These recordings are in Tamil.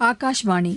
ஆகாஷ்வாணி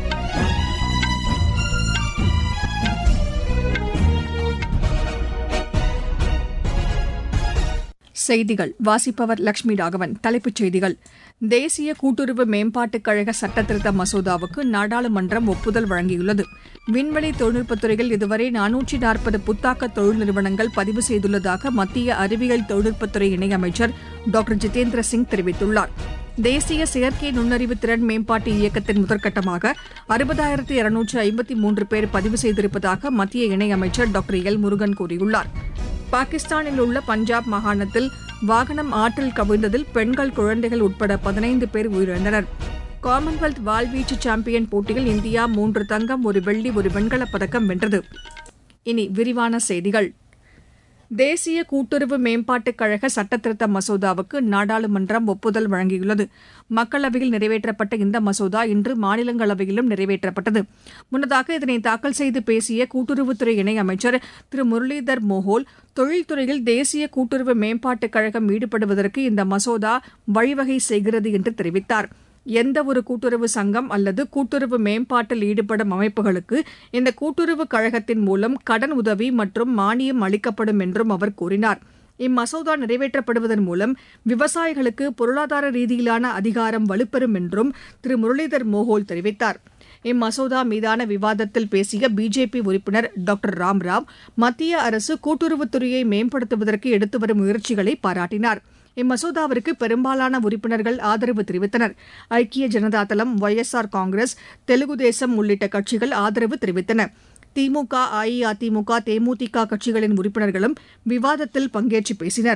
செய்திகள் வாசிப்பவர் லட்சுமி ராகவன் தலைப்புச் செய்திகள் தேசிய கூட்டுறவு மேம்பாட்டுக் கழக சட்டத்திருத்த மசோதாவுக்கு நாடாளுமன்றம் ஒப்புதல் வழங்கியுள்ளது விண்வெளி தொழில்நுட்பத்துறையில் இதுவரை நானூற்றி நாற்பது புத்தாக்க தொழில் நிறுவனங்கள் பதிவு செய்துள்ளதாக மத்திய அறிவியல் தொழில்நுட்பத்துறை இணையமைச்சர் டாக்டர் ஜிதேந்திர சிங் தெரிவித்துள்ளார் தேசிய செயற்கை நுண்ணறிவு திறன் மேம்பாட்டு இயக்கத்தின் முதற்கட்டமாக அறுபதாயிரத்து இருநூற்று ஐம்பத்தி மூன்று பேர் பதிவு செய்திருப்பதாக மத்திய இணையமைச்சர் டாக்டர் எல் முருகன் கூறியுள்ளார் பாகிஸ்தானில் உள்ள பஞ்சாப் மாகாணத்தில் வாகனம் ஆற்றில் கவிழ்ந்ததில் பெண்கள் குழந்தைகள் உட்பட பதினைந்து பேர் உயிரிழந்தனர் காமன்வெல்த் வாள்வீச்சு சாம்பியன் போட்டியில் இந்தியா மூன்று தங்கம் ஒரு வெள்ளி ஒரு வெண்கலப் பதக்கம் வென்றது இனி விரிவான செய்திகள் தேசிய கூட்டுறவு மேம்பாட்டுக் கழக சட்டத்திருத்த மசோதாவுக்கு நாடாளுமன்றம் ஒப்புதல் வழங்கியுள்ளது மக்களவையில் நிறைவேற்றப்பட்ட இந்த மசோதா இன்று மாநிலங்களவையிலும் நிறைவேற்றப்பட்டது முன்னதாக இதனை தாக்கல் செய்து பேசிய கூட்டுறவுத்துறை இணையமைச்சர் திரு முரளிதர் மோஹோல் தொழில்துறையில் தேசிய கூட்டுறவு மேம்பாட்டுக் கழகம் ஈடுபடுவதற்கு இந்த மசோதா வழிவகை செய்கிறது என்று தெரிவித்தாா் எந்த ஒரு கூட்டுறவு சங்கம் அல்லது கூட்டுறவு மேம்பாட்டில் ஈடுபடும் அமைப்புகளுக்கு இந்த கூட்டுறவு கழகத்தின் மூலம் கடன் உதவி மற்றும் மானியம் அளிக்கப்படும் என்றும் அவர் கூறினார் இம்மசோதா நிறைவேற்றப்படுவதன் மூலம் விவசாயிகளுக்கு பொருளாதார ரீதியிலான அதிகாரம் வலுப்பெறும் என்றும் திரு முரளிதர் மோகோல் தெரிவித்தார் இம்மசோதா மீதான விவாதத்தில் பேசிய பிஜேபி உறுப்பினர் டாக்டர் ராம்ராவ் மத்திய அரசு கூட்டுறவுத்துறையை மேம்படுத்துவதற்கு எடுத்து வரும் முயற்சிகளை பாராட்டினார் இம்மசோதாவிற்கு பெரும்பாலான உறுப்பினர்கள் ஆதரவு தெரிவித்தனர் ஐக்கிய ஜனதா தளம் Y S R Congress Telugu Desam உள்ளிட்ட கட்சிகள் ஆதரவு தெரிவித்தன திமுக அஇஅதிமுக தேமுதிக கட்சிகளின் உறுப்பினர்களும் விவாதத்தில் பங்கேற்று பேசினர்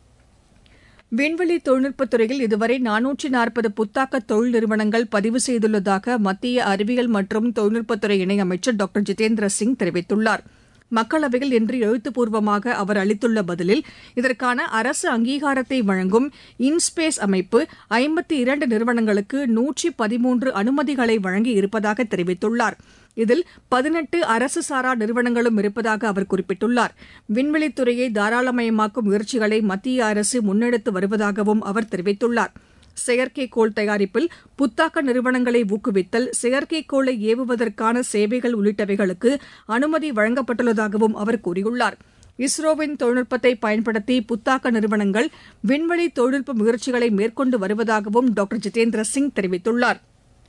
விண்வெளி தொழில்நுட்பத் துறையில் இதுவரை நானூற்றி நாற்பது புத்தாக்க தொழில் நிறுவனங்கள் பதிவு செய்துள்ளதாக மத்திய அறிவியல் மற்றும் தொழில்நுட்பத்துறை இணையமைச்சர் டாக்டர் ஜிதேந்திர சிங் தெரிவித்துள்ளாா் மக்களவையில் இன்று எழுத்துப்பூர்வமாக அவர் அளித்துள்ள பதிலில் இதற்கான அரசு அங்கீகாரத்தை வழங்கும் இன்ஸ்பேஸ் அமைப்பு ஐம்பத்தி இரண்டு நிறுவனங்களுக்கு நூற்றி பதிமூன்று அனுமதிகளை வழங்கி இருப்பதாக தெரிவித்துள்ளார் இதில் பதினெட்டு அரசு சாரா நிறுவனங்களும் இருப்பதாக அவர் குறிப்பிட்டுள்ளார் விண்வெளித்துறையை தாராளமயமாக்கும் முயற்சிகளை மத்திய அரசு முன்னெடுத்து வருவதாகவும் அவர் தெரிவித்துள்ளார் செயற்கைக்கோள் தயாரிப்பில் புத்தாக்க நிறுவனங்களை ஊக்குவித்தல் செயற்கைக்கோளை ஏவுவதற்கான சேவைகள் உள்ளிட்டவைகளுக்கு அனுமதி வழங்கப்பட்டுள்ளதாகவும் அவர் கூறியுள்ளார் இஸ்ரோவின் தொழில்நுட்பத்தை பயன்படுத்தி புத்தாக்க நிறுவனங்கள் விண்வெளி தொழில்நுட்ப முயற்சிகளை மேற்கொண்டு வருவதாகவும் டாக்டர் ஜிதேந்திர சிங் தெரிவித்துள்ளார்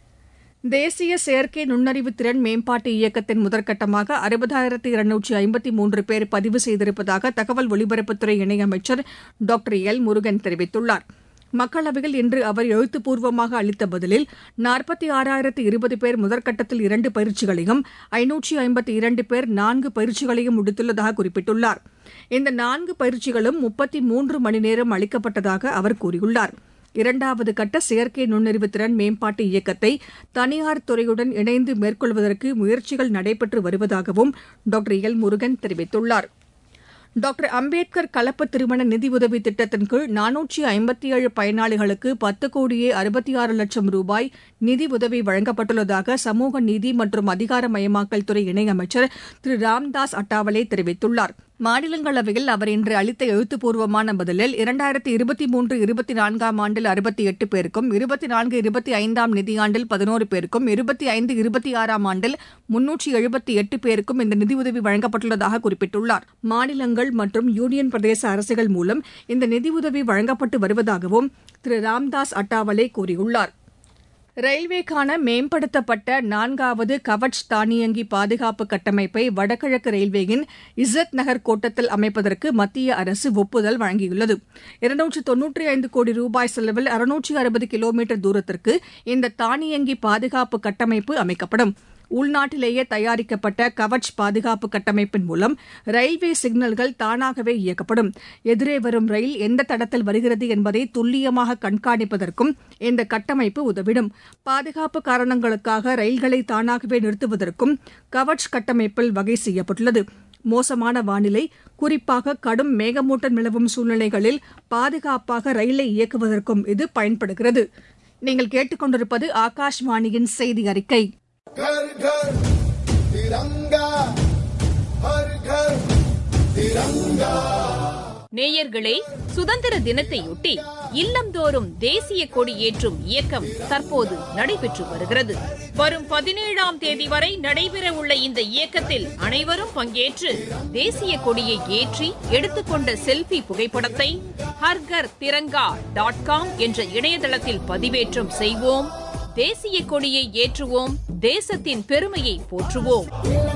தேசிய செயற்கை நுண்ணறிவு திறன் மேம்பாட்டு இயக்கத்தின் முதற்கட்டமாக அறுபதாயிரத்து இருநூற்றி ஐம்பத்தி மூன்று பேர் பதிவு செய்திருப்பதாக தகவல் ஒலிபரப்புத்துறை இணையமைச்சர் டாக்டர் எல் முருகன் தெரிவித்துள்ளாா் மக்களவையில் இன்று அவர் எழுத்துப்பூர்வமாக அளித்த பதிலில் நாற்பத்தி ஆறாயிரத்து இருபது பேர் முதற்கட்டத்தில் இரண்டு பயிற்சிகளையும் ஐநூற்றி ஐம்பத்தி இரண்டு பேர் நான்கு பயிற்சிகளையும் முடித்துள்ளதாக குறிப்பிட்டுள்ளார் இந்த நான்கு பயிற்சிகளும் முப்பத்தி மூன்று மணி நேரம் அளிக்கப்பட்டதாக அவர் கூறியுள்ளார் இரண்டாவது கட்ட செயற்கை நுண்ணறிவு திறன் மேம்பாட்டு இயக்கத்தை தனியார் துறையுடன் இணைந்து மேற்கொள்வதற்கு முயற்சிகள் நடைபெற்று வருவதாகவும் டாக்டர் எல் முருகன் தெரிவித்துள்ளாா் டாக்டர் அம்பேத்கர் கலப்பு திருமண நிதியுதவி திட்டத்தின் கீழ் நானூற்றி ஐம்பத்தி ஏழு பயனாளிகளுக்கு பத்து கோடியே அறுபத்தி ஆறு லட்சம் ரூபாய் நிதி உதவி வழங்கப்பட்டுள்ளதாக சமூக நீதி மற்றும் அதிகாரமயமாக்கல் துறை இணையமைச்சர் திரு ராம்தாஸ் அட்டாவலே தெரிவித்துள்ளார் மாநிலங்களவையில் அவர் இன்று அளித்த எழுத்துப்பூர்வமான பதிலில் இரண்டாயிரத்தி இருபத்தி மூன்று இருபத்தி நான்காம் ஆண்டில் அறுபத்தி எட்டு பேருக்கும் இருபத்தி நான்கு இருபத்தி ஐந்தாம் நிதியாண்டில் பதினோரு பேருக்கும் இருபத்தி ஐந்து இருபத்தி ஆறாம் ஆண்டில் முன்னூற்றி எழுபத்தி எட்டு பேருக்கும் இந்த நிதியுதவி வழங்கப்பட்டுள்ளதாக குறிப்பிட்டுள்ளார் மாநிலங்கள் மற்றும் யூனியன் பிரதேச அரசுகள் மூலம் இந்த நிதியுதவி வழங்கப்பட்டு வருவதாகவும் திரு ராம்தாஸ் அட்டாவலே கூறியுள்ளார் ரயில்வேக்கான மேம்படுத்தப்பட்ட நான்காவது கவச் தானியங்கி பாதுகாப்பு கட்டமைப்பை வடகிழக்கு ரயில்வேயின் இசத் நகர் கோட்டத்தில் அமைப்பதற்கு மத்திய அரசு ஒப்புதல் வழங்கியுள்ளது இருநூற்று தொன்னூற்றி ஐந்து கோடி ரூபாய் செலவில் அறுநூற்றி அறுபது கிலோமீட்டர் தூரத்திற்கு இந்த தானியங்கி பாதுகாப்பு கட்டமைப்பு அமைக்கப்படும் உள்நாட்டிலேயே தயாரிக்கப்பட்ட கவச் பாதுகாப்பு கட்டமைப்பின் மூலம் ரயில்வே சிக்னல்கள் தானாகவே இயக்கப்படும் எதிரே வரும் ரயில் எந்த தடத்தில் வருகிறது என்பதை துல்லியமாக கண்காணிப்பதற்கும் இந்த கட்டமைப்பு உதவிடும் பாதுகாப்பு காரணங்களுக்காக ரயில்களை தானாகவே நிறுத்துவதற்கும் கவச் கட்டமைப்பில் வகை செய்யப்பட்டுள்ளது மோசமான வானிலை குறிப்பாக கடும் மேகமூட்டம் நிலவும் சூழ்நிலைகளில் பாதுகாப்பாக ரயிலை இயக்குவதற்கும் இது பயன்படுகிறது நீங்கள் கேட்டுக்கொண்டிருப்பது ஆகாஷ்வாணியின் செய்தி அறிக்கை घर घर तिरंगा हर घर तिरंगा நேயர்களே சுதந்திர தினத்தையொட்டி இல்லந்தோறும் தேசிய கொடி ஏற்றும் இயக்கம் தற்போது நடைபெற்று வருகிறது வரும் பதினேழாம் தேதி வரை நடைபெறவுள்ள இந்த இயக்கத்தில் அனைவரும் பங்கேற்று தேசிய கொடியை ஏற்றி எடுத்துக்கொண்ட செல்ஃபி புகைப்படத்தை ஹர்கர் திரங்கா டாட் காம் என்ற இணையதளத்தில் பதிவேற்றம் செய்வோம் தேசிய கொடியை ஏற்றுவோம் தேசத்தின் பெருமையை போற்றுவோம்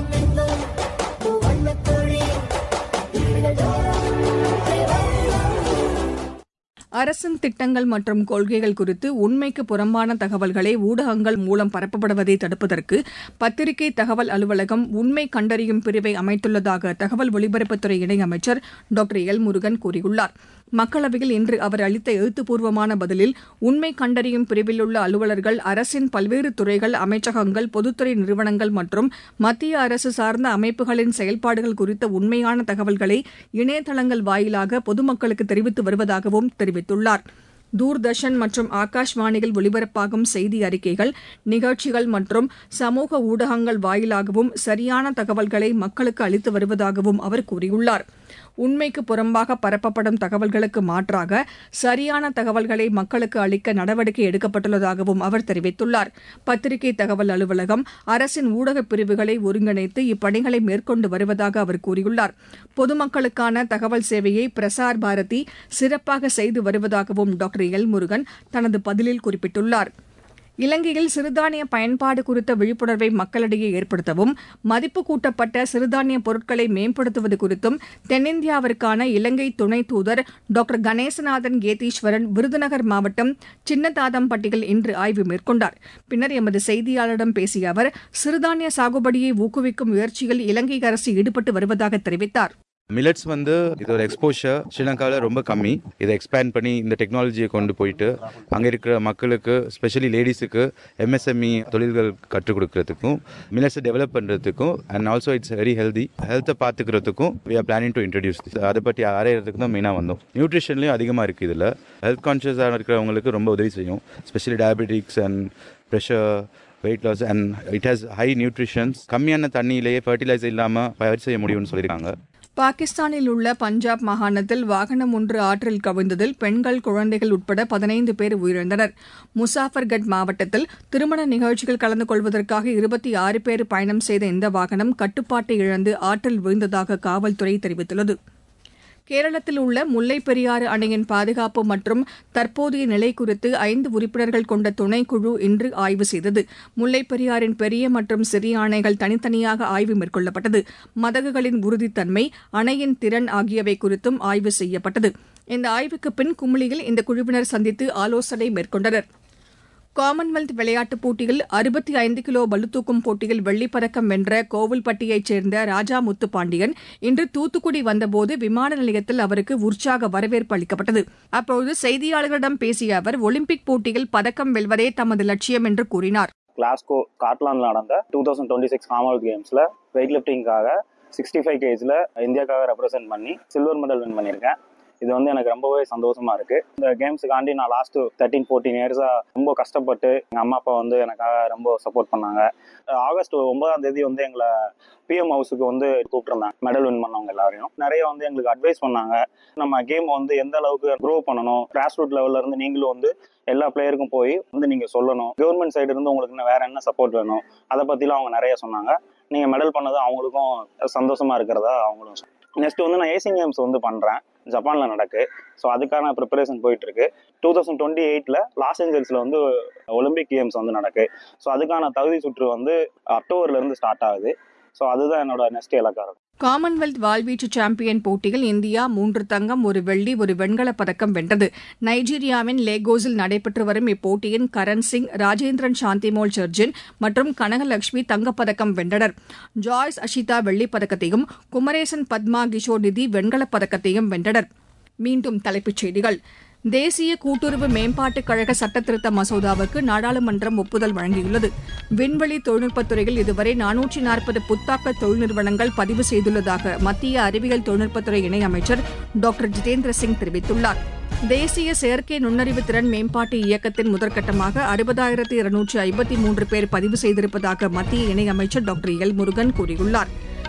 அரசின் திட்டங்கள் மற்றும் கொள்கைகள் குறித்து உண்மைக்கு புறம்பான தகவல்களை ஊடகங்கள் மூலம் பரப்பப்படுவதை தடுப்பதற்கு பத்திரிகை தகவல் அலுவலகம் உண்மை கண்டறியும் பிரிவை அமைத்துள்ளதாக தகவல் ஒலிபரப்புத்துறை இணையமைச்சர் டாக்டர் எல் முருகன் கூறியுள்ளார் மக்களவையில் இன்று அவர் அளித்த எழுத்துப்பூர்வமான பதிலில் உண்மை கண்டறியும் பிரிவில் உள்ள அலுவலர்கள் அரசின் பல்வேறு துறைகள் அமைச்சகங்கள் பொதுத்துறை நிறுவனங்கள் மற்றும் மத்திய அரசு சார்ந்த அமைப்புகளின் செயல்பாடுகள் குறித்த உண்மையான தகவல்களை இணையதளங்கள் வாயிலாக பொதுமக்களுக்கு தெரிவித்து வருவதாகவும் தெரிவித்துள்ளார் தூர்தர்ஷன் மற்றும் ஆகாஷ்வாணியில் ஒலிபரப்பாகும் செய்தி அறிக்கைகள் நிகழ்ச்சிகள் மற்றும் சமூக ஊடகங்கள் வாயிலாகவும் சரியான தகவல்களை மக்களுக்கு அளித்து வருவதாகவும் அவர் கூறியுள்ளார் உண்மைக்கு புறம்பாக பரப்பப்படும் தகவல்களுக்கு மாற்றாக சரியான தகவல்களை மக்களுக்கு அளிக்க நடவடிக்கை எடுக்கப்பட்டுள்ளதாகவும் அவர் தெரிவித்துள்ளார் பத்திரிகை தகவல் அலுவலகம் அரசின் ஊடகப் பிரிவுகளை ஒருங்கிணைத்து இப்பணிகளை மேற்கொண்டு வருவதாக அவர் கூறியுள்ளார் பொதுமக்களுக்கான தகவல் சேவையை பிரசார் பாரதி சிறப்பாக செய்து வருவதாகவும் டாக்டர் எல் முருகன் தனது பதிலில் குறிப்பிட்டுள்ளார் இலங்கையில் சிறுதானிய பயன்பாடு குறித்த விழிப்புணர்வை மக்களிடையே ஏற்படுத்தவும் மதிப்பு கூட்டப்பட்ட சிறுதானிய பொருட்களை மேம்படுத்துவது குறித்தும் தென்னிந்தியாவிற்கான இலங்கை துணை தூதர் டாக்டர் கணேசநாதன் கேதீஸ்வரன் விருதுநகர் மாவட்டம் சின்னதாதம்பட்டியில் இன்று ஆய்வு மேற்கொண்டார் பின்னர் எமது செய்தியாளரிடம் பேசிய அவர் சிறுதானிய சாகுபடியை ஊக்குவிக்கும் முயற்சியில் இலங்கை அரசு ஈடுபட்டு வருவதாக தெரிவித்தார் மில்லட்ஸ் வந்து இது ஒரு எக்ஸ்போஷர் ஸ்ரீலங்காவில் ரொம்ப கம்மி இதை எக்ஸ்பேண்ட் பண்ணி இந்த டெக்னாலஜியை கொண்டு போயிட்டு அங்கே இருக்கிற மக்களுக்கு ஸ்பெஷலி லேடிஸுக்கு எம்எஸ்எம்இ தொழில்கள் கற்றுக் கொடுக்கறதுக்கும் மில்லட்ஸை டெவலப் பண்ணுறதுக்கும் and also it's very healthy ஹெல்த்தை பார்த்துக்கிறதுக்கும் we are planning to introduce அதை பற்றி அரையிறதுக்கு தான் மெயினாக வந்தோம் நியூட்ரிஷன்லேயும் அதிகமாக இருக்குது இதில் ஹெல்த் கான்ஷியஸாக இருக்கிறவங்களுக்கு ரொம்ப உதவி செய்யும் specially diabetics and pressure weight loss and it has high nutritions கம்மியான தண்ணியிலேயே ஃபர்டிலைசர் இல்லாமல் பயிர் செய்ய முடியும்னு சொல்லியிருக்காங்க பாகிஸ்தானில் உள்ள பஞ்சாப் மாகாணத்தில் வாகனம் ஒன்று ஆற்றில் கவிழ்ந்ததில் பெண்கள் குழந்தைகள் உட்பட பதினைந்து பேர் உயிரிழந்தனர் முசாஃபர்கட் மாவட்டத்தில் திருமண நிகழ்ச்சிகள் கலந்து கொள்வதற்காக இருபத்தி ஆறு பேர் பயணம் செய்த இந்த வாகனம் கட்டுப்பாட்டை இழந்து ஆற்றில் விழுந்ததாக காவல்துறை தெரிவித்துள்ளது கேரளத்தில் உள்ள முல்லைப் பெரியாறு அணையின் பாதுகாப்பு மற்றும் தற்போதைய நிலை குறித்து ஐந்து உறுப்பினர்கள் கொண்ட துணைக்குழு இன்று ஆய்வு செய்தது முல்லைப் பெரியாறின் பெரிய மற்றும் சிறிய அணைகள் தனித்தனியாக ஆய்வு மேற்கொள்ளப்பட்டது மதகுகளின் உறுதித்தன்மை அணையின் திறன் ஆகியவை குறித்தும் ஆய்வு செய்யப்பட்டது இந்த ஆய்வுக்கு பின் குமுளியில் இந்த குழுவினர் சந்தித்து ஆலோசனை மேற்கொண்டனர் காமன்வெல்த் விளையாட்டுப் போட்டியில் அறுபத்தி ஐந்து கிலோ பளுதூக்கும் போட்டியில் வெள்ளிப் பதக்கம் வென்ற கோவில்பட்டியைச் சேர்ந்த ராஜா முத்துப்பாண்டியன் இன்று தூத்துக்குடி வந்தபோது விமான நிலையத்தில் அவருக்கு உற்சாக வரவேற்பு அளிக்கப்பட்டது அப்போது செய்தியாளர்களிடம் பேசிய அவர் ஒலிம்பிக் போட்டியில் பதக்கம் வெல்வதே தமது லட்சியம் என்று கூறினார் கிளாஸ்கோ ஸ்காட்லாண்டில் நடந்த two thousand twenty six Commonwealth கேம்ஸில் வெயிட் லிஃப்டிங்காக சிக்ஸ்டி ஃபைவ் கேஜில் இந்தியாக்காக ரெப்ரசென்ட் பண்ணி சில்வர் மெடல் வின் பண்ணியிருக்கேன் இது வந்து எனக்கு ரொம்பவே சந்தோஷமா இருக்கு இந்த கேம்ஸுக்காண்டி நான் லாஸ்ட் தேர்ட்டீன் ஃபோர்டீன் இயர்ஸா ரொம்ப கஷ்டப்பட்டு எங்க அம்மா அப்பா வந்து எனக்காக ரொம்ப சப்போர்ட் பண்ணாங்க ஆகஸ்ட் ஒன்பதாம் தேதி வந்து எங்களை பிஎம் ஹவுஸுக்கு வந்து கூப்பிட்டுருந்தாங்க மெடல் வின் பண்ணவங்க எல்லாரையும் நிறைய வந்து எங்களுக்கு அட்வைஸ் பண்ணாங்க நம்ம கேம் வந்து எந்த அளவுக்கு க்ரோ பண்ணணும் கிராஸ் ரூட் லெவல்ல இருந்து நீங்களும் வந்து எல்லா பிளேயருக்கும் போய் வந்து நீங்க சொல்லணும் கவர்மெண்ட் சைடு இருந்து உங்களுக்கு இன்னும் வேற என்ன சப்போர்ட் வேணும் அதை பத்திலாம் அவங்க நிறைய சொன்னாங்க நீங்க மெடல் பண்ணது அவங்களுக்கும் சந்தோஷமா இருக்கிறதா அவங்களும் நெக்ஸ்ட் வந்து நான் ஏசியன் கேம்ஸ் வந்து பண்றேன் ஜப்பான்ல நடக்கு ஸோ அதுக்கான ப்ரிப்பரேஷன் போயிட்டு இருக்கு டூ தௌசண்ட் டுவெண்ட்டி எயிட்ல லாஸ் ஏஞ்சல்ஸ்ல வந்து ஒலிம்பிக் கேம்ஸ் வந்து நடக்கு ஸோ அதுக்கான தகுதி சுற்று வந்து அக்டோபர்ல இருந்து ஸ்டார்ட் ஆகுது ஸோ அதுதான் என்னோட நெக்ஸ்ட் இலக்கா இருக்கும் காமன்வெல்த் வாள்வீச்சு சாம்பியன் போட்டியில் இந்தியா மூன்று தங்கம் ஒரு வெள்ளி ஒரு வெண்கலப் பதக்கம் வென்றது நைஜீரியாவின் லேகோஸில் நடைபெற்று வரும் இப்போட்டியின் கரண் சிங் ராஜேந்திரன் சாந்திமோல் சர்ஜின் மற்றும் கனகலட்சுமி தங்கப்பதக்கம் வென்றனர் ஜாய்ஸ் அஷிதா வெள்ளிப் பதக்கத்தையும் குமரேசன் பத்மா கிஷோர் நிதி வெண்கலப் பதக்கத்தையும் வென்றனர் மீண்டும் தலைப்புச் செய்திகள் தேசிய கூட்டுறவு மேம்பாட்டுக் கழக சட்டத்திருத்த மசோதாவுக்கு நாடாளுமன்றம் ஒப்புதல் வழங்கியுள்ளது விண்வெளி தொழில்நுட்பத் துறையில் இதுவரை நானூற்றி நாற்பது புத்தாக்க தொழில் நிறுவனங்கள் பதிவு செய்துள்ளதாக மத்திய அறிவியல் தொழில்நுட்பத்துறை இணையமைச்சர் டாக்டர் ஜிதேந்திர சிங் தெரிவித்துள்ளார் தேசிய செயற்கை நுண்ணறிவு திறன் மேம்பாட்டு இயக்கத்தின் முதற்கட்டமாக அறுபதாயிரத்து இருநூற்று ஐம்பத்தி மூன்று பேர் பதிவு செய்திருப்பதாக மத்திய இணையமைச்சர் டாக்டர் எல் முருகன் கூறியுள்ளார்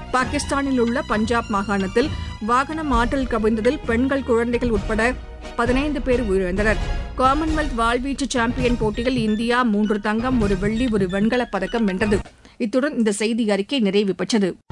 பாகிஸ்தானில் உள்ள பஞ்சாப் மாகாணத்தில் வாகனம் ஆற்றில் கவிழ்ந்ததில் பெண்கள் குழந்தைகள் உட்பட பதினைந்து பேர் உயிரிழந்தனர் காமன்வெல்த் வாள்வீச்சு சாம்பியன் போட்டியில் இந்தியா மூன்று தங்கம் ஒரு வெள்ளி ஒரு வெண்கலப் பதக்கம் வென்றது இத்துடன் இந்த செய்தி அறிக்கை நிறைவு பெற்றது